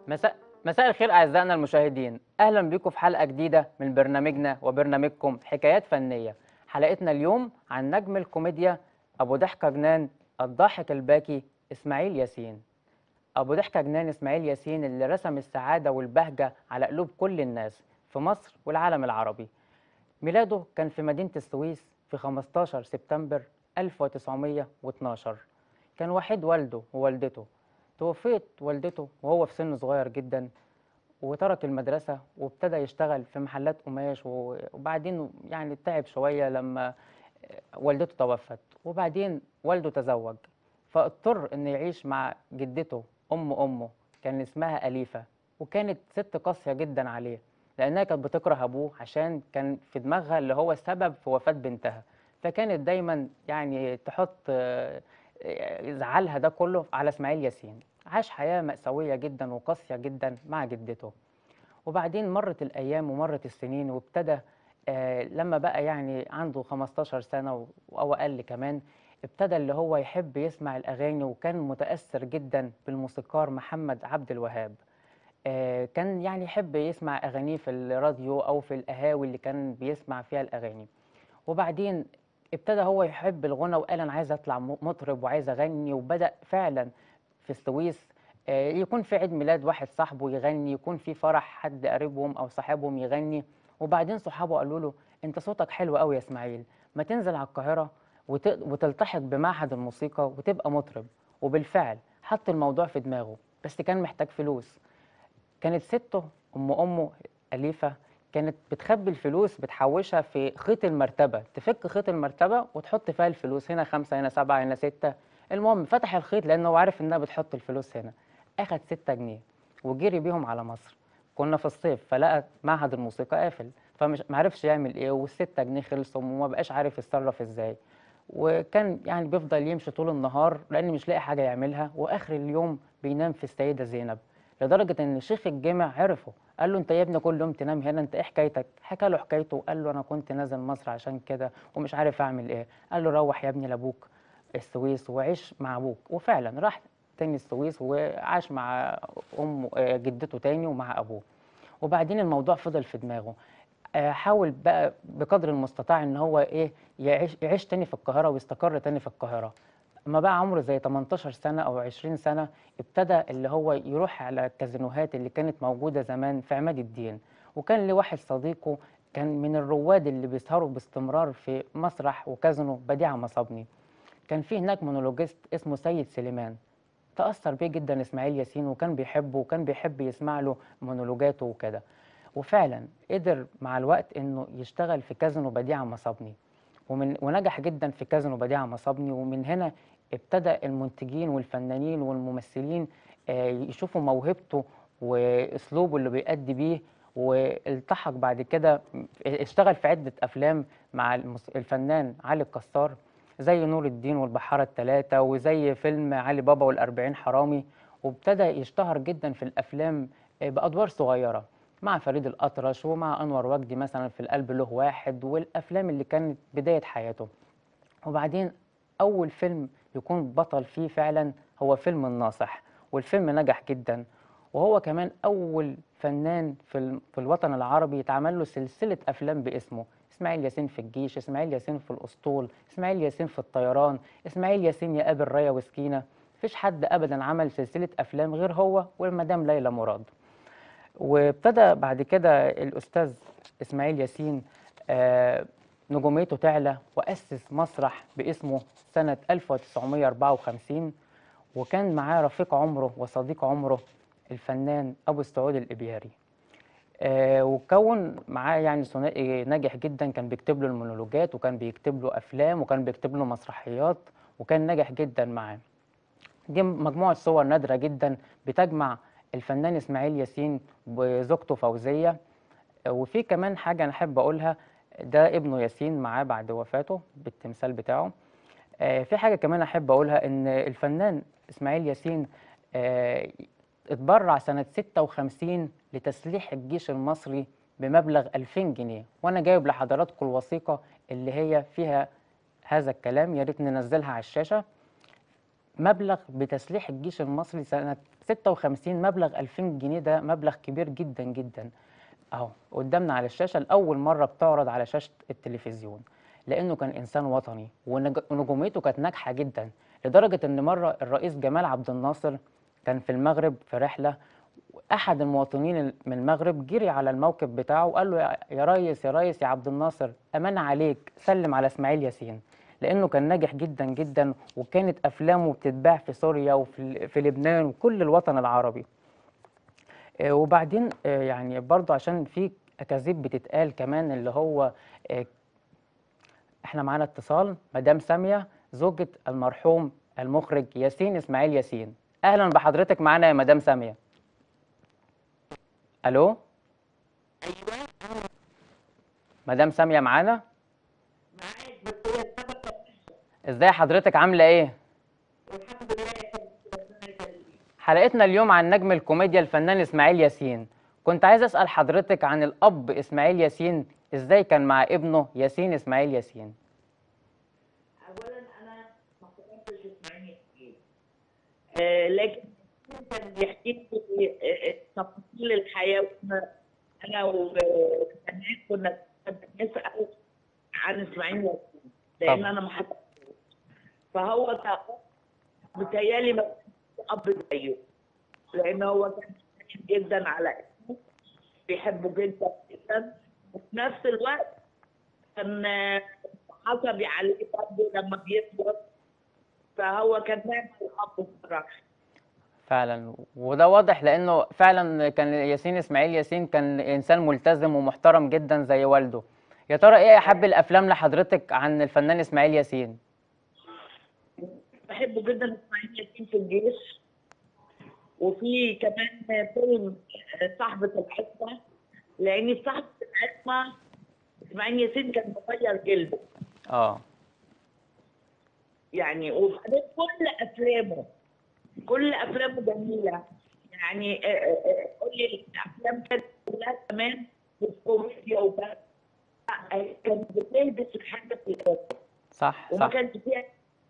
مساء مساء الخير اعزائنا المشاهدين اهلا بكم في حلقه جديده من برنامجنا وبرنامجكم حكايات فنيه حلقتنا اليوم عن نجم الكوميديا ابو ضحكه جنان الضاحك الباكي اسماعيل ياسين ابو ضحكه جنان اسماعيل ياسين اللي رسم السعاده والبهجه على قلوب كل الناس في مصر والعالم العربي ميلاده كان في مدينه السويس في 15 سبتمبر 1912 كان وحيد والده ووالدته توفيت والدته وهو في سن صغير جدا وترك المدرسة وابتدى يشتغل في محلات قماش و- وبعدين يعني تعب شوية لما والدته توفت وبعدين والده تزوج فاضطر انه يعيش مع جدته ام امه كان اسمها أليفة وكانت ست قاسية جدا عليه لأنها كانت بتكره أبوه عشان كان في دماغها اللي هو السبب في وفاة بنتها فكانت دايما يعني تحط آه، آه، زعلها ده كله على إسماعيل ياسين عاش حياة مأساوية جدا وقاسية جدا مع جدته وبعدين مرت الأيام ومرت السنين وابتدى آه لما بقى يعني عنده 15 سنة و- أو أقل كمان ابتدى اللي هو يحب يسمع الأغاني وكان متأثر جدا بالموسيقار محمد عبد الوهاب آه كان يعني يحب يسمع أغانيه في الراديو أو في القهاوي اللي كان بيسمع فيها الأغاني وبعدين ابتدى هو يحب الغنى وقال أنا عايز أطلع م- مطرب وعايز أغني وبدأ فعلا في السويس آه، يكون في عيد ميلاد واحد صاحبه يغني يكون في فرح حد قريبهم او صاحبهم يغني وبعدين صحابه قالوا له انت صوتك حلو قوي يا اسماعيل ما تنزل على القاهره وت... وتلتحق بمعهد الموسيقى وتبقى مطرب وبالفعل حط الموضوع في دماغه بس كان محتاج فلوس كانت سته ام امه اليفه كانت بتخبي الفلوس بتحوشها في خيط المرتبه تفك خيط المرتبه وتحط فيها الفلوس هنا خمسه هنا سبعه هنا سته المهم فتح الخيط لانه هو عارف انها بتحط الفلوس هنا اخد ستة جنيه وجري بيهم على مصر كنا في الصيف فلقى معهد الموسيقى قافل فمش معرفش يعمل ايه والستة جنيه خلصوا وما بقاش عارف يتصرف ازاي وكان يعني بيفضل يمشي طول النهار لان مش لاقي حاجه يعملها واخر اليوم بينام في السيده زينب لدرجه ان شيخ الجامع عرفه قال له انت يا ابني كل يوم تنام هنا انت ايه حكايتك حكى له حكايته وقال له انا كنت نازل مصر عشان كده ومش عارف اعمل ايه قال له روح يا ابني لابوك السويس وعيش مع ابوك وفعلا راح تاني السويس وعاش مع ام آه، جدته تاني ومع ابوه وبعدين الموضوع فضل في دماغه آه، حاول بقى بقدر المستطاع ان هو ايه يعيش, يعيش تاني في القاهره ويستقر تاني في القاهره اما بقى عمره زي 18 سنه او 20 سنه ابتدى اللي هو يروح على الكازينوهات اللي كانت موجوده زمان في عماد الدين وكان ليه واحد صديقه كان من الرواد اللي بيسهروا باستمرار في مسرح وكازينو بديعه مصابني كان في هناك مونولوجيست اسمه سيد سليمان تأثر بيه جدا إسماعيل ياسين وكان بيحبه وكان بيحب يسمع له مونولوجاته وكده وفعلا قدر مع الوقت إنه يشتغل في كازينو بديعة مصابني ومن ونجح جدا في كازينو بديعة مصابني ومن هنا ابتدى المنتجين والفنانين والممثلين آه، يشوفوا موهبته واسلوبه اللي بيأدي بيه والتحق بعد كده اشتغل في عدة أفلام مع المس- الفنان علي الكسار زي نور الدين والبحارة الثلاثة وزي فيلم علي بابا والأربعين حرامي وابتدى يشتهر جدا في الأفلام آه، بأدوار صغيرة مع فريد الأطرش ومع أنور وجدي مثلا في القلب له واحد والأفلام اللي كانت بداية حياته وبعدين أول فيلم يكون بطل فيه فعلا هو فيلم الناصح والفيلم نجح جدا وهو كمان أول فنان في, ال- في الوطن العربي يتعمل له سلسلة أفلام باسمه إسماعيل ياسين في الجيش إسماعيل ياسين في الأسطول إسماعيل ياسين في الطيران إسماعيل ياسين يا أبي الراية وسكينة مفيش حد أبدا عمل سلسلة أفلام غير هو والمدام ليلى مراد وابتدى بعد كده الأستاذ إسماعيل ياسين آه، نجوميته تعلى وأسس مسرح باسمه سنة 1954 وكان معاه رفيق عمره وصديق عمره الفنان أبو السعود الإبياري آه، وكون معاه يعني ثنائي ناجح جدا كان بيكتب له المونولوجات وكان بيكتب له أفلام وكان بيكتب له مسرحيات وكان ناجح جدا معاه دي مجموعة صور نادرة جدا بتجمع الفنان إسماعيل ياسين وزوجته فوزية وفي كمان حاجة أنا أحب أقولها ده ابنه ياسين معاه بعد وفاته بالتمثال بتاعه آه، في حاجة كمان أحب أقولها إن الفنان إسماعيل ياسين آه، اتبرع سنة 56 لتسليح الجيش المصري بمبلغ 2000 جنيه وأنا جايب لحضراتكم الوثيقة اللي هي فيها هذا الكلام يا ريت ننزلها على الشاشة مبلغ بتسليح الجيش المصري سنة 56 مبلغ 2000 جنيه ده مبلغ كبير جدا جدا اهو قدامنا على الشاشة لأول مرة بتعرض على شاشة التلفزيون لأنه كان إنسان وطني ونج- ونجوميته كانت ناجحة جدا لدرجة إن مرة الرئيس جمال عبد الناصر كان في المغرب في رحلة أحد المواطنين من المغرب جري على الموكب بتاعه وقال له يا- يا ريس يا ريس يا عبد الناصر أمان عليك سلم على إسماعيل ياسين لأنه كان ناجح جدا جدا وكانت أفلامه بتتباع في سوريا وفي في لبنان وكل الوطن العربي آه، وبعدين آه، يعني برضه عشان في أكاذيب بتتقال كمان اللي هو آه، احنا معانا اتصال مدام سامية زوجة المرحوم المخرج ياسين إسماعيل ياسين أهلا بحضرتك معانا يا مدام سامية ألو ايوه مدام سامية معانا معاك بس هي السبب ازاي حضرتك عاملة ايه والحمد لله يا حبيبتي ربنا يخليك حلقتنا اليوم عن نجم الكوميديا الفنان إسماعيل ياسين كنت عايز أسأل حضرتك عن الأب إسماعيل ياسين ازاي كان مع ابنه ياسين إسماعيل ياسين اولا انا ما فكرتش اسماعيل ياسين آه لكن كان بيحكي لي آه، آه، تفاصيل الحياه وأنا- انا وكمان كنا بنسال عن اسماعيل ياسين لان طبعا. انا ما حضرتوش فهو كان متهيألي ما كانش اب زيه لان هو كان حنين جدا على ابنه بيحبه جدا جدا وفي نفس الوقت كان آه، عصبي عليه برضه لما بيكبر فهو كان نعمة الأب بصراحة فعلا وده واضح لأنه فعلا كان ياسين إسماعيل ياسين كان إنسان ملتزم ومحترم جدا زي والده يا ترى ايه أحب الأفلام لحضرتك عن الفنان إسماعيل ياسين بحبه جدا إسماعيل ياسين في الجيش وفي كمان فيلم آه، صاحبة العصمة لأن في صاحبة العصمة إسماعيل ياسين كان مغير جلده اه يعني وبعدين كل افلامه كل افلامه جميله يعني آه، آه، آه، قول لي الافلام كانت كلها كمان بالكوميديا وبس لا، آه، كانت بتلبس الحاجه في الآخر صح وما صح كانش فيها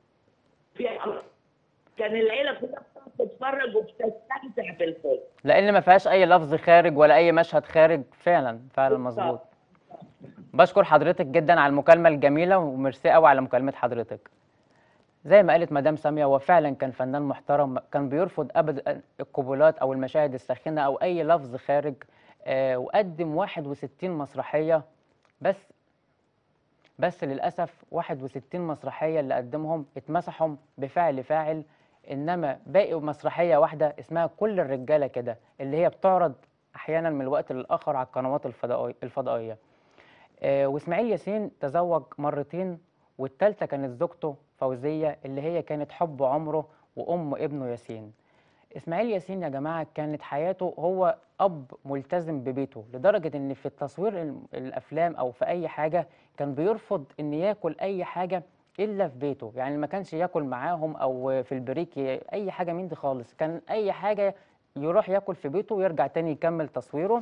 فيها كان العيله كلها بتقعد تتفرج وبتستمتع بالفيلم لأن ما فيهاش أي لفظ خارج ولا أي مشهد خارج فعلا فعلا مظبوط بشكر حضرتك جدا على المكالمة الجميلة وميرسي قوي على مكالمة حضرتك زي ما قالت مدام سامية هو فعلا كان فنان محترم كان بيرفض أبدا القبولات أو المشاهد الساخنة أو أي لفظ خارج آه وقدم 61 مسرحية بس بس للأسف 61 مسرحية اللي قدمهم اتمسحوا بفعل فاعل إنما باقي مسرحية واحدة اسمها كل الرجالة كده اللي هي بتعرض أحيانا من الوقت للآخر على القنوات الفضائي- الفضائية آه، واسماعيل ياسين تزوج مرتين والتالتة كانت زوجته فوزية اللي هي كانت حب عمره وأم ابنه ياسين اسماعيل ياسين يا جماعة كانت حياته هو أب ملتزم ببيته لدرجة إن في التصوير ال- الأفلام أو في أي حاجة كان بيرفض إن ياكل أي حاجة إلا في بيته يعني ما كانش ياكل معاهم أو في البريك ي- أي حاجة من دي خالص كان أي حاجة يروح ياكل في بيته ويرجع تاني يكمل تصويره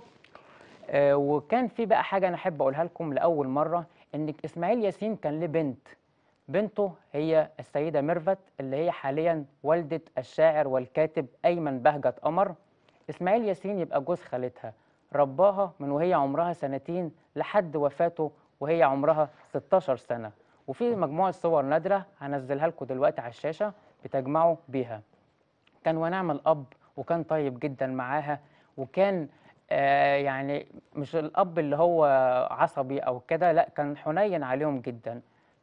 آه، وكان في بقى حاجة أنا أحب أقولها لكم لأول مرة إن إسماعيل ياسين كان له بنت بنته هي السيدة ميرفت اللي هي حاليا والدة الشاعر والكاتب أيمن بهجت قمر إسماعيل ياسين يبقى جوز خالتها رباها من وهي عمرها سنتين لحد وفاته وهي عمرها 16 سنة وفي مجموعة صور نادرة هنزلها لكم دلوقتي على الشاشة بتجمعوا بيها كان ونعم الأب وكان طيب جدا معاها وكان آه يعني مش الأب اللي هو عصبي أو كده لا كان حنين عليهم جدا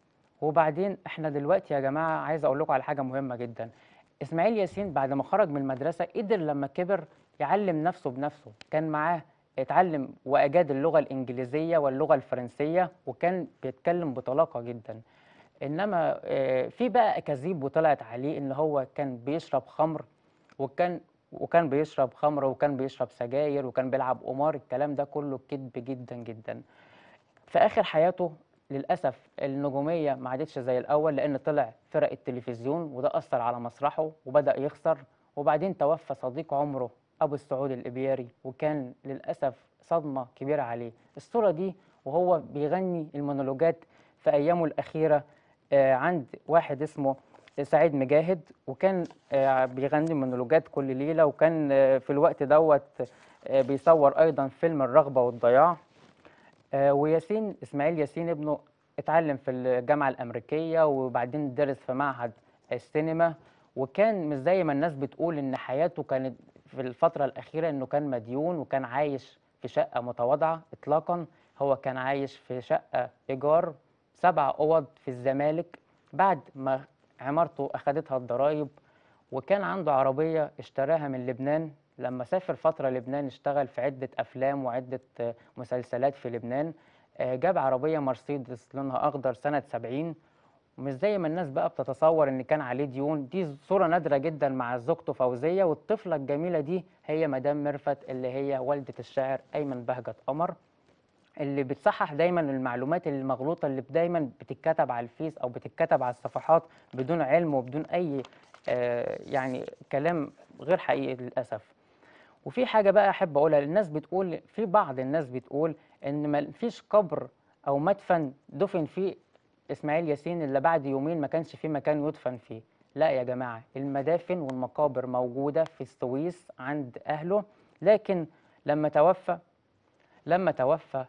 وبعدين احنا دلوقتي يا جماعة عايز أقول لكم على حاجة مهمة جدا إسماعيل ياسين بعد ما خرج من المدرسة قدر لما كبر يعلم نفسه بنفسه كان معاه اتعلم وأجاد اللغة الإنجليزية واللغة الفرنسية وكان بيتكلم بطلاقة جدا انما آه، في بقى اكاذيب وطلعت عليه ان هو كان بيشرب خمر وكان وكان بيشرب خمر وكان بيشرب سجاير وكان بيلعب قمار الكلام ده كله كذب جدا جدا في اخر حياته للاسف النجوميه ما عادتش زي الاول لان طلع فرق التلفزيون وده اثر على مسرحه وبدا يخسر وبعدين توفى صديق عمره ابو السعود الابياري وكان للاسف صدمه كبيره عليه الصوره دي وهو بيغني المونولوجات في ايامه الاخيره آه، عند واحد اسمه سعيد مجاهد وكان آه، بيغني مونولوجات كل ليلة وكان آه، في الوقت دوت آه، بيصور أيضا فيلم الرغبة والضياع آه، وياسين إسماعيل ياسين ابنه اتعلم في الجامعة الأمريكية وبعدين درس في معهد السينما وكان مش زي ما الناس بتقول إن حياته كانت في الفترة الأخيرة إنه كان مديون وكان عايش في شقة متواضعة إطلاقا هو كان عايش في شقة إيجار سبع أوض في الزمالك بعد ما عمارته أخدتها الضرايب وكان عنده عربية اشتراها من لبنان لما سافر فترة لبنان اشتغل في عدة أفلام وعدة آه، مسلسلات في لبنان آه، جاب عربية مرسيدس لونها أخضر سنة 70 ومش زي ما الناس بقى بتتصور إن كان عليه ديون دي صورة نادرة جدا مع زوجته فوزية والطفلة الجميلة دي هي مدام ميرفت اللي هي والدة الشاعر أيمن بهجت قمر اللي بتصحح دايما المعلومات المغلوطه اللي دايما بتتكتب على الفيس او بتتكتب على الصفحات بدون علم وبدون اي آه، يعني كلام غير حقيقي للاسف وفي حاجه بقى احب اقولها الناس بتقول في بعض الناس بتقول ان ما فيش قبر او مدفن دفن فيه اسماعيل ياسين الا بعد يومين ما كانش فيه مكان يدفن فيه لا يا جماعه المدافن والمقابر موجوده في السويس عند اهله لكن لما توفى لما توفى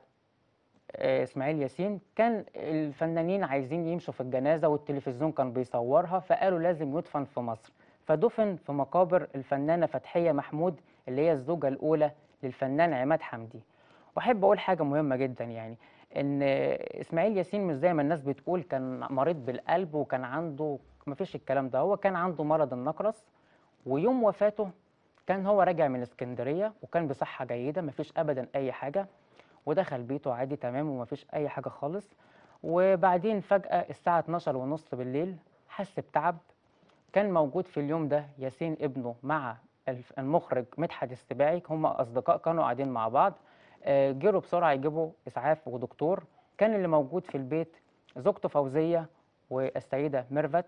آه، اسماعيل ياسين كان الفنانين عايزين يمشوا في الجنازه والتلفزيون كان بيصورها فقالوا لازم يدفن في مصر فدفن في مقابر الفنانه فتحيه محمود اللي هي الزوجه الاولى للفنان عماد حمدي واحب اقول حاجه مهمه جدا يعني ان اسماعيل ياسين مش زي ما الناس بتقول كان مريض بالقلب وكان عنده مفيش الكلام ده هو كان عنده مرض النقرس ويوم وفاته كان هو راجع من اسكندريه وكان بصحه جيده مفيش ابدا اي حاجه ودخل بيته عادي تمام ومفيش اي حاجه خالص وبعدين فجاه الساعه 12 ونص بالليل حس بتعب كان موجود في اليوم ده ياسين ابنه مع الف- المخرج مدحت السباعي هم اصدقاء كانوا قاعدين مع بعض آه، جروا بسرعه يجيبوا اسعاف ودكتور كان اللي موجود في البيت زوجته فوزيه والسيده ميرفت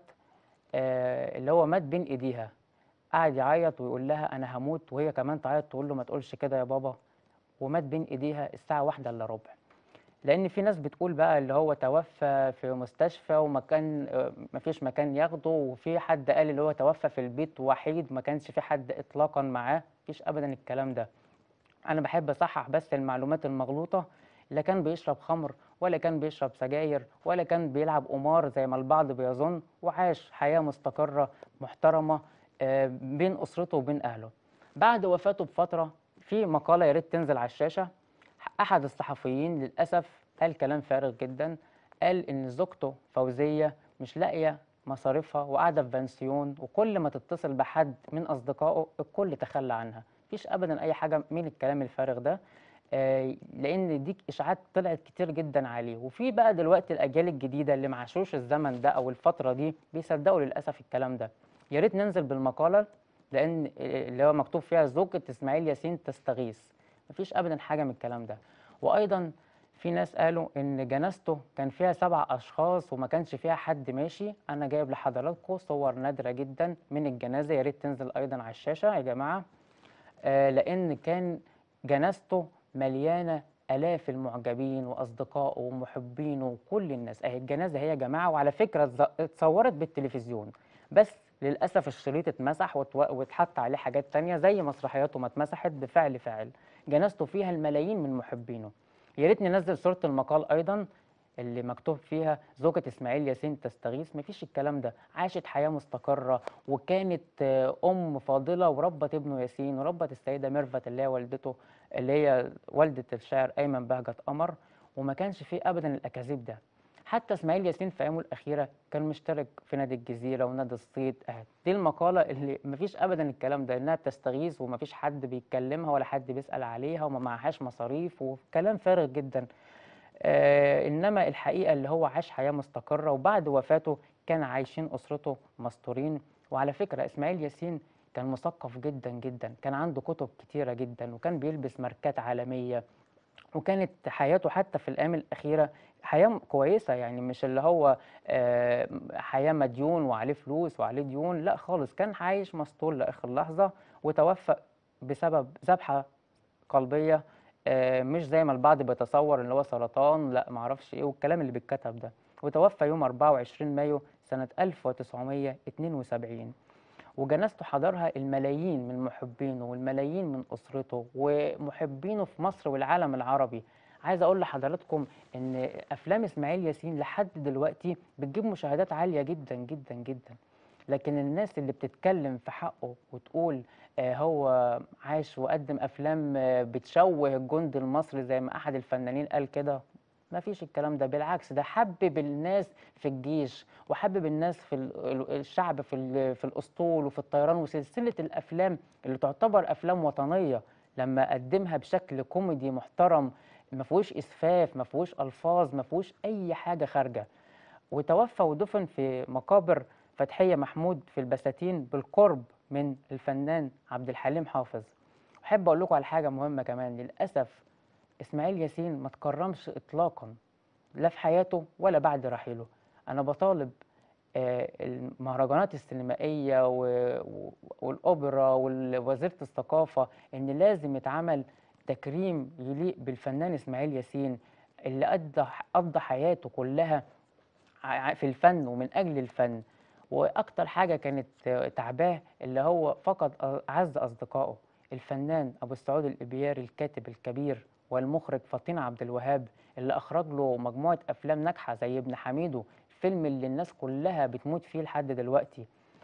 آه، اللي هو مات بين ايديها قعد يعيط ويقول لها انا هموت وهي كمان تعيط تقول له ما تقولش كده يا بابا ومات بين ايديها الساعه واحدة الا ربع لان في ناس بتقول بقى اللي هو توفى في مستشفى ومكان آه، مفيش مكان ياخده وفي حد قال اللي هو توفى في البيت وحيد ما كانش في حد اطلاقا معاه مفيش ابدا الكلام ده انا بحب اصحح بس المعلومات المغلوطه لا كان بيشرب خمر ولا كان بيشرب سجاير ولا كان بيلعب قمار زي ما البعض بيظن وعاش حياه مستقره محترمه آه، بين اسرته وبين اهله بعد وفاته بفتره في مقاله يا ريت تنزل على الشاشه احد الصحفيين للاسف قال كلام فارغ جدا قال ان زوجته فوزيه مش لاقيه مصاريفها وقاعده في بنسيون وكل ما تتصل بحد من اصدقائه الكل تخلى عنها مفيش ابدا اي حاجه من الكلام الفارغ ده آه، لان دي اشاعات طلعت كتير جدا عليه وفي بقى دلوقتي الاجيال الجديده اللي معاشوش الزمن ده او الفتره دي بيصدقوا للاسف الكلام ده يا ريت ننزل بالمقاله لان آه، اللي هو مكتوب فيها زوجة اسماعيل ياسين تستغيث مفيش ابدا حاجه من الكلام ده وايضا في ناس قالوا ان جنازته كان فيها سبع اشخاص وما كانش فيها حد ماشي انا جايب لحضراتكم صور نادره جدا من الجنازه يا ريت تنزل ايضا على الشاشه يا جماعه آه، لان كان جنازته مليانه الاف المعجبين واصدقائه ومحبينه وكل الناس اهي الجنازه هي يا جماعه وعلى فكره اتز- اتصورت بالتلفزيون بس للاسف الشريط اتمسح واتو- واتحط عليه حاجات تانية زي مسرحياته ما اتمسحت بفعل فاعل جنازته فيها الملايين من محبينه يا ريت ننزل صوره المقال ايضا اللي مكتوب فيها زوجة اسماعيل ياسين تستغيث مفيش الكلام ده عاشت حياة مستقرة وكانت آه، أم فاضلة وربت ابنه ياسين وربت السيدة ميرفت اللي هي والدته اللي هي والدة الشاعر أيمن بهجت قمر وما كانش فيه أبدا الأكاذيب ده حتى اسماعيل ياسين في أيامه الأخيرة كان مشترك في نادي الجزيرة ونادي الصيد أهي دي المقالة اللي مفيش أبدا الكلام ده إنها بتستغيث ومفيش حد بيتكلمها ولا حد بيسأل عليها وما معهاش مصاريف وكلام فارغ جدا آه انما الحقيقه اللي هو عاش حياه مستقره وبعد وفاته كان عايشين اسرته مستورين وعلى فكره اسماعيل ياسين كان مثقف جدا جدا كان عنده كتب كتيره جدا وكان بيلبس ماركات عالميه وكانت حياته حتى في الايام الاخيره حياه كويسه يعني مش اللي هو آه، حياه مديون وعليه فلوس وعليه ديون لا خالص كان عايش مستور لاخر لحظه وتوفى بسبب ذبحه قلبيه آه، مش زي ما البعض بيتصور ان هو سرطان لا معرفش ايه والكلام اللي بيتكتب ده وتوفى يوم 24 مايو سنة 1972 وجنازته حضرها الملايين من محبينه والملايين من أسرته ومحبينه في مصر والعالم العربي عايز أقول لحضراتكم إن أفلام إسماعيل ياسين لحد دلوقتي بتجيب مشاهدات عالية جدا جدا جدا لكن الناس اللي بتتكلم في حقه وتقول آه، هو عاش وقدم افلام آه، بتشوه الجند المصري زي ما احد الفنانين قال كده ما فيش الكلام ده بالعكس ده حبب الناس في الجيش وحبب الناس في ال- ال- الشعب في ال- في الاسطول وفي الطيران وسلسله الافلام اللي تعتبر افلام وطنيه لما قدمها بشكل كوميدي محترم ما فيهوش اسفاف ما فيهوش الفاظ ما فيهوش اي حاجه خارجه وتوفى ودفن في مقابر فتحية محمود في البساتين بالقرب من الفنان عبد الحليم حافظ أحب أقول لكم على حاجة مهمة كمان للأسف إسماعيل ياسين ما تكرمش إطلاقا لا في حياته ولا بعد رحيله أنا بطالب آه، المهرجانات السينمائية و- و- والأوبرا ووزيرة الثقافة إن لازم يتعمل تكريم يليق بالفنان إسماعيل ياسين اللي قضى قضى حياته كلها ع- في الفن ومن أجل الفن وأكتر حاجة كانت آه، تعباه اللي هو فقد أ- أعز أصدقائه الفنان أبو السعود الإبياري الكاتب الكبير والمخرج فطين عبد الوهاب اللي أخرج له مجموعة أفلام ناجحة زي ابن حميدو الفيلم اللي الناس كلها بتموت فيه لحد دلوقتي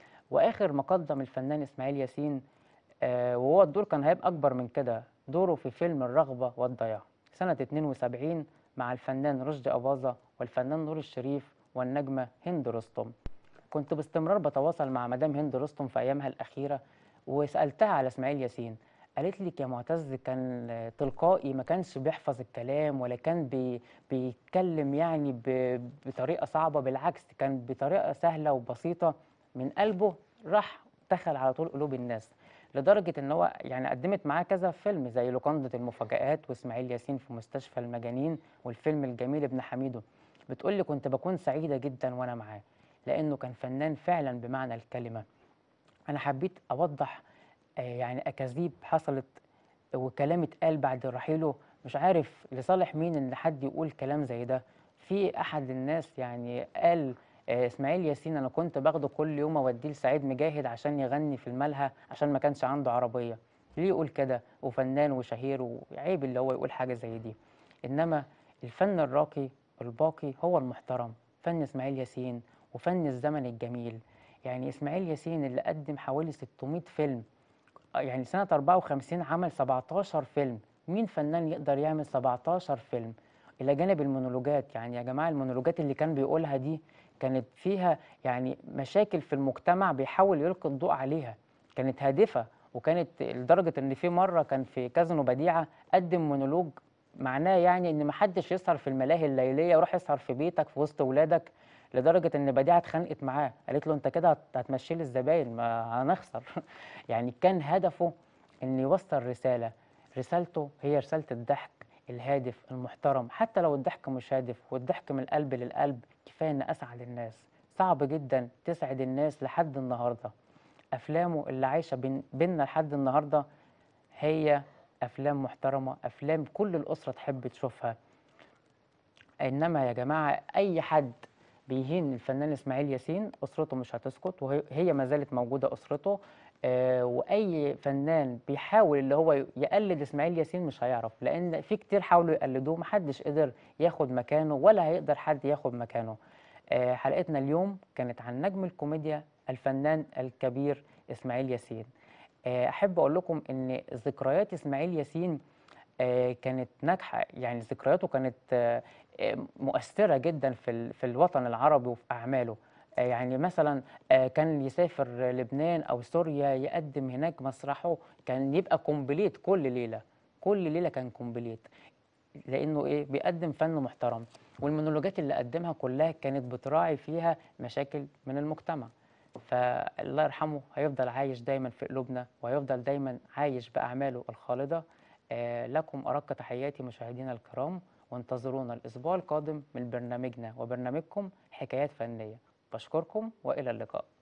وآخر ما قدم الفنان إسماعيل ياسين آه، وهو الدور كان هيبقى أكبر من كده دوره في فيلم الرغبة والضياع سنة 72 مع الفنان رشدي أباظة والفنان نور الشريف والنجمة هند رستم كنت باستمرار بتواصل مع مدام هند رستم في أيامها الأخيرة وسألتها على إسماعيل ياسين قالت لي يا معتز كان آه، تلقائي ما كانش بيحفظ الكلام ولا كان بي بيتكلم يعني ب- بطريقة صعبة بالعكس كان بطريقة سهلة وبسيطة من قلبه راح دخل على طول قلوب الناس لدرجة ان هو يعني قدمت معاه كذا فيلم زي لوكندة المفاجآت واسماعيل ياسين في مستشفى المجانين والفيلم الجميل ابن حميدو بتقول لي كنت بكون سعيدة جدا وانا معاه لانه كان فنان فعلا بمعنى الكلمة انا حبيت اوضح آه، يعني اكاذيب حصلت وكلام اتقال بعد رحيله مش عارف لصالح مين ان حد يقول كلام زي ده في احد الناس يعني قال آه، اسماعيل ياسين انا كنت باخده كل يوم اوديه لسعيد مجاهد عشان يغني في الملهى عشان ما كانش عنده عربيه ليه يقول كده وفنان وشهير وعيب اللي هو يقول حاجه زي دي انما الفن الراقي الباقي هو المحترم فن اسماعيل ياسين وفن الزمن الجميل يعني اسماعيل ياسين اللي قدم حوالي 600 فيلم يعني سنة 54 عمل 17 فيلم مين فنان يقدر يعمل 17 فيلم إلى جانب المونولوجات يعني يا جماعة المونولوجات اللي كان بيقولها دي كانت فيها يعني مشاكل في المجتمع بيحاول يلقي الضوء عليها كانت هادفة وكانت لدرجة إن في مرة كان في كازينو بديعة قدم مونولوج معناه يعني إن محدش يسهر في الملاهي الليلية وروح يسهر في بيتك في وسط ولادك لدرجة إن بديعة اتخانقت معاه قالت له أنت كده هت- هتمشي لي الزباين ما هنخسر يعني كان هدفه إن يوصل رسالة رسالته هي رسالة الضحك الهادف المحترم حتى لو الضحك مش هادف والضحك من القلب للقلب كفاية إن أسعد الناس صعب جدا تسعد الناس لحد النهاردة أفلامه اللي عايشة بين بينا لحد النهاردة هي أفلام محترمة أفلام كل الأسرة تحب تشوفها إنما يا جماعة أي حد بيهين الفنان إسماعيل ياسين أسرته مش هتسكت وهي هي ما زالت موجودة أسرته آه وأي فنان بيحاول اللي هو يقلد إسماعيل ياسين مش هيعرف لأن في كتير حاولوا يقلدوه محدش قدر ياخد مكانه ولا هيقدر حد ياخد مكانه آه حلقتنا اليوم كانت عن نجم الكوميديا الفنان الكبير إسماعيل ياسين آه أحب أقول لكم إن ذكريات إسماعيل ياسين آه، كانت ناجحة يعني ذكرياته كانت آه، آه، مؤثرة جدا في ال- في الوطن العربي وفي أعماله آه، يعني مثلا آه، كان يسافر لبنان أو سوريا يقدم هناك مسرحه كان يبقى كومبليت كل ليلة كل ليلة كان كومبليت لأنه إيه بيقدم فن محترم والمونولوجات اللي قدمها كلها كانت بتراعي فيها مشاكل من المجتمع فالله يرحمه هيفضل عايش دايما في قلوبنا وهيفضل دايما عايش بأعماله الخالدة آه، لكم أرق تحياتي مشاهدينا الكرام وانتظرونا الأسبوع القادم من برنامجنا وبرنامجكم حكايات فنية بشكركم وإلى اللقاء